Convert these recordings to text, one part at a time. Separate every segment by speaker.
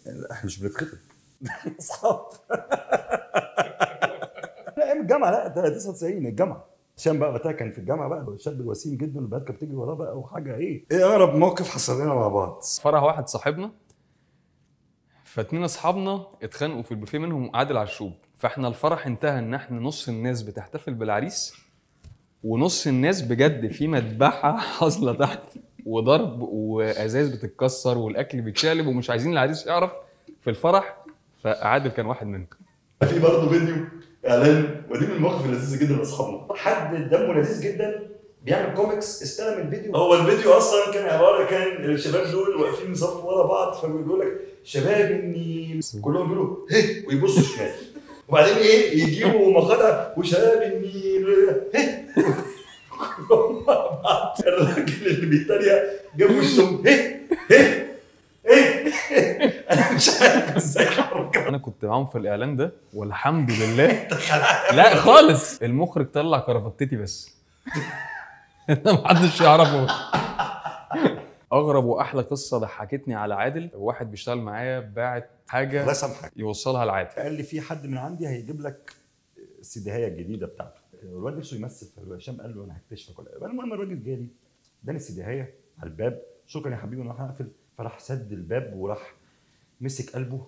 Speaker 1: احنا مش بنتخطب اصحاب لا ايام الجامعه لا ده 99 الجامعه عشان بقى وقتها كان في الجامعه بقى الشاب الوسيم جدا البنات كانت بتجري وراه بقى وحاجه ايه ايه اقرب موقف حصل لنا مع بعض
Speaker 2: فرح واحد صاحبنا فاتنين اصحابنا اتخانقوا في البوفيه منهم عادل عشوب فاحنا الفرح انتهى ان احنا نص الناس بتحتفل بالعريس ونص الناس بجد في مذبحه حاصله تحت وضرب وازاز بتتكسر والاكل بيتشقلب ومش عايزين العريس يعرف في الفرح فعادل كان واحد منهم
Speaker 1: في برضه فيديو اعلان ودي من المواقف اللذيذه جدا لاصحابنا حد دمه لذيذ جدا بيعمل كوميكس استلم الفيديو هو الفيديو اصلا كان عباره كان الشباب دول واقفين صف ورا بعض فبيقول لك شباب النيل كلهم بيقولوا هه ويبصوا شمال وبعدين ايه يجيبوا مقاطع وشباب النيل هه كلهم مع بعض الراجل اللي بيتريق جاب وشهم هه هه ايه انا مش عارف ازاي حركه
Speaker 2: انا كنت معاهم في الاعلان ده والحمد لله لا خالص المخرج طلع كرافتتي بس محدش يعرفه اغرب واحلى قصه ضحكتني على عادل واحد بيشتغل معايا باعت
Speaker 1: الله
Speaker 2: حاجه
Speaker 1: يسامحك
Speaker 2: يوصلها لعادل
Speaker 1: قال لي في حد من عندي هيجيب لك السيديهايه الجديده بتاعته الواد نفسه يمثل فهشام قال له انا هكتشفك ولا إيه. المهم الراجل جالي اداني السيديهايه على الباب شكرا يا حبيبي انا هقفل فراح سد الباب وراح مسك قلبه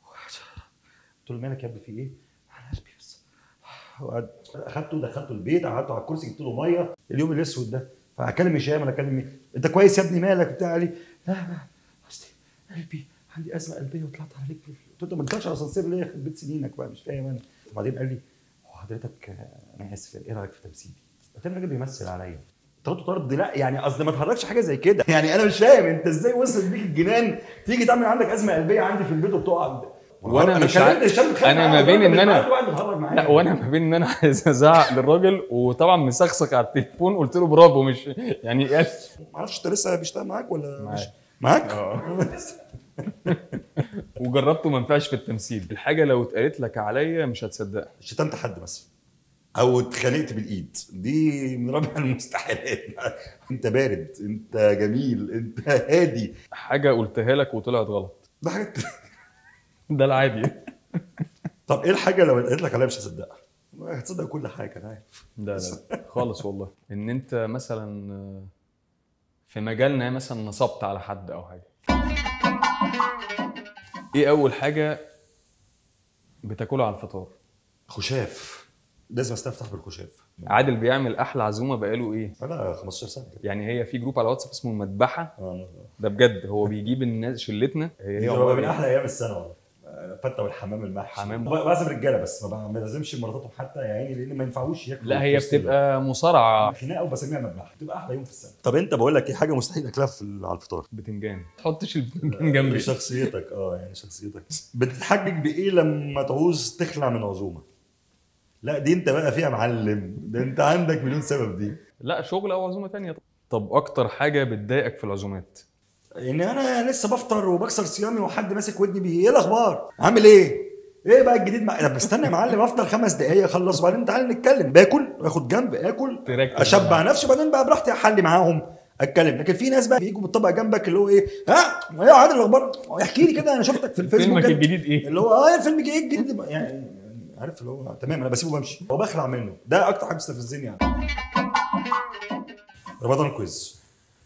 Speaker 1: قلت له مالك يا ابني في ايه؟ انا قلبي بس وقعد اخدته دخلته البيت قعدته على الكرسي جبت له ميه اليوم الاسود ده فاكلم هشام انا اكلم مين؟ انت كويس يا ابني مالك بتاع علي لا لا اصلي قلبي عندي ازمه قلبيه وطلعت عليك قلت له انت ما طلعتش على اسانسير ليه يخرب بيت سنينك بقى مش فاهم انا وبعدين قال لي هو حضرتك آه، انا اسف ايه رايك في تمثيلي؟ قلت له الراجل بيمثل عليا طردته طرد لا يعني قصدي ما تهرجش حاجه زي كده يعني انا مش فاهم انت ازاي وصل بيك الجنان تيجي تعمل عندك ازمه قلبيه عندي في البيت وبتقع
Speaker 2: وأنا
Speaker 1: أنا
Speaker 2: مش
Speaker 1: كلمت
Speaker 2: عارف-
Speaker 1: هشام خالد
Speaker 2: أنا
Speaker 1: معايا،
Speaker 2: ما بين
Speaker 1: الراجل
Speaker 2: إن أنا-
Speaker 1: قاعد واحد بيتهرج معايا.
Speaker 2: لا وانا ما بين ان انا عايز ازعق للراجل وطبعا مسخسخ على التليفون قلت له برافو مش يعني قال
Speaker 1: ما اعرفش انت لسه بيشتغل معاك ولا
Speaker 2: معايا.
Speaker 1: مش معاك؟
Speaker 2: وجربته ما ينفعش في التمثيل الحاجه لو اتقالت لك عليا مش هتصدقها
Speaker 1: شتمت حد مثلا او اتخانقت بالايد دي من رابع المستحيلات انت بارد انت جميل انت هادي
Speaker 2: حاجه قلتها لك وطلعت غلط
Speaker 1: ده حاجات
Speaker 2: ده العادي
Speaker 1: طب ايه الحاجه لو اتقالت لك عليها مش هتصدقها؟ هتصدق كل حاجه انا عارف
Speaker 2: لا لا خالص والله ان انت مثلا في مجالنا مثلا نصبت على حد او حاجه ايه اول حاجه بتاكلها على الفطار
Speaker 1: خشاف لازم استفتح بالخشاف
Speaker 2: عادل بيعمل احلى عزومه بقاله ايه
Speaker 1: انا 15 سنه كده
Speaker 2: يعني هي في جروب على واتساب اسمه المذبحه
Speaker 1: اه
Speaker 2: ده بجد هو بيجيب الناس شلتنا هي
Speaker 1: دي
Speaker 2: هي
Speaker 1: بقى من
Speaker 2: عبارة
Speaker 1: احلى ايام السنه والله فتة والحمام المحشي
Speaker 2: حمام.
Speaker 1: ب- بعزم رجاله بس ما ب- ما بعزمش مراتاتهم حتى يا عيني لان ما ينفعوش ياكلوا
Speaker 2: لا هي
Speaker 1: في وسط ال-
Speaker 2: بتبقى مصارعه
Speaker 1: خناقه وبسميها مذبحه تبقى احلى يوم في السنه طب انت بقول لك ايه حاجه مستحيل اكلها في ال- على الفطار
Speaker 2: بتنجان ما تحطش البتنجان جنبي
Speaker 1: شخصيتك اه يعني شخصيتك بتتحجج بايه لما تعوز تخلع من عزومه لا دي انت بقى فيها معلم ده انت عندك مليون سبب دي
Speaker 2: لا شغل او عزومه تانية طب اكتر حاجه بتضايقك في العزومات
Speaker 1: ان انا لسه بفطر وبكسر صيامي وحد ماسك ودني بيه ايه الاخبار عامل ايه ايه بقى الجديد مع... طب استنى يا معلم افطر خمس دقايق اخلص وبعدين تعالى نتكلم باكل واخد جنب اكل
Speaker 2: تركز
Speaker 1: اشبع نفسي وبعدين بقى براحتي احلي معاهم اتكلم لكن في ناس بقى بيجوا بالطبق جنبك اللي هو ايه ها ايه يا عادل الاخبار احكي لي كده انا شفتك في الفيسبوك
Speaker 2: فيلمك
Speaker 1: كده.
Speaker 2: الجديد ايه؟
Speaker 1: اللي هو اه الفيلم ايه الجديد يعني يعني عارف اللي هو تمام انا بسيبه وبمشي هو بخلع منه ده اكتر حاجه بتستفزني يعني رمضان كويز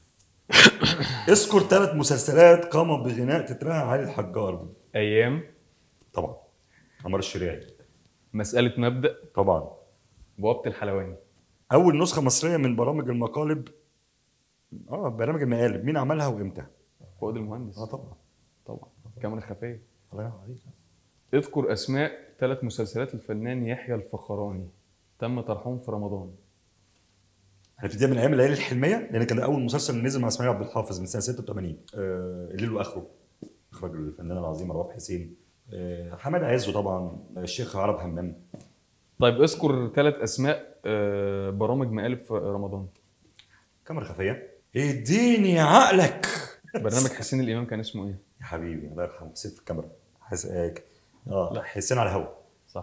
Speaker 1: اذكر ثلاث مسلسلات قاموا بغناء تترها علي الحجار
Speaker 2: ايام
Speaker 1: طبعا عمر الشريعي
Speaker 2: مساله مبدا
Speaker 1: طبعا
Speaker 2: بوابه الحلواني
Speaker 1: اول نسخه مصريه من برامج المقالب اه برامج المقالب مين عملها وامتى
Speaker 2: فؤاد المهندس
Speaker 1: اه طبعا
Speaker 2: طبعا كاميرا خفيه
Speaker 1: الله ينور عليك
Speaker 2: اذكر اسماء ثلاث مسلسلات الفنان يحيى الفخراني تم طرحهم في رمضان
Speaker 1: هنبتديها من ايام الليالي الحلميه لان كان ده اول مسلسل نزل مع اسماعيل عبد الحافظ من سنه 86 آه الليل واخره اخراج الفنان العظيم رواح حسين آه حماد عزه طبعا الشيخ عرب همام
Speaker 2: طيب اذكر ثلاث اسماء آه، برامج مقالب في رمضان
Speaker 1: كاميرا خفيه اديني عقلك
Speaker 2: برنامج حسين الامام كان اسمه ايه
Speaker 1: يا حبيبي الله يرحمه حسين في الكاميرا حس... اه آه، لا حسين على الهوا
Speaker 2: صح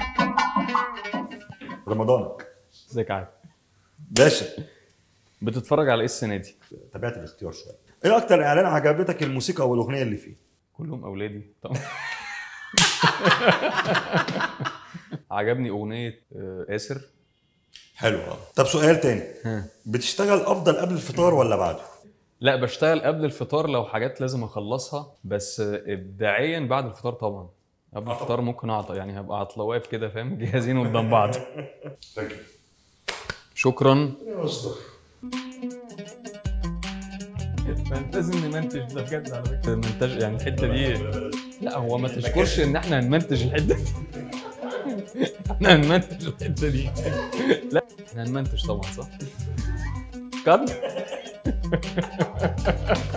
Speaker 1: رمضانك
Speaker 2: ازيك عادل
Speaker 1: باشا
Speaker 2: بتتفرج على ايه السنه دي
Speaker 1: تابعت الاختيار شويه ايه اكتر اعلان عجبتك الموسيقى او الاغنيه اللي فيه
Speaker 2: كلهم اولادي طبعا عجبني اغنيه آه، اسر
Speaker 1: حلو اه طب سؤال تاني
Speaker 2: ها.
Speaker 1: بتشتغل افضل قبل الفطار ولا بعده؟
Speaker 2: لا بشتغل قبل الفطار لو حاجات لازم اخلصها بس ابداعيا بعد الفطار طبعا قبل الفطار ممكن اعطى يعني هبقى عطله واقف كده فاهم جاهزين قدام بعض شكرا لازم نمنتج ده بجد على فكره المنتج يعني الحته دي لا هو ما تشكرش ان احنا هنمنتج الحته دي احنا هنمنتج الحته دي لا احنا هنمنتج طبعا صح؟ كات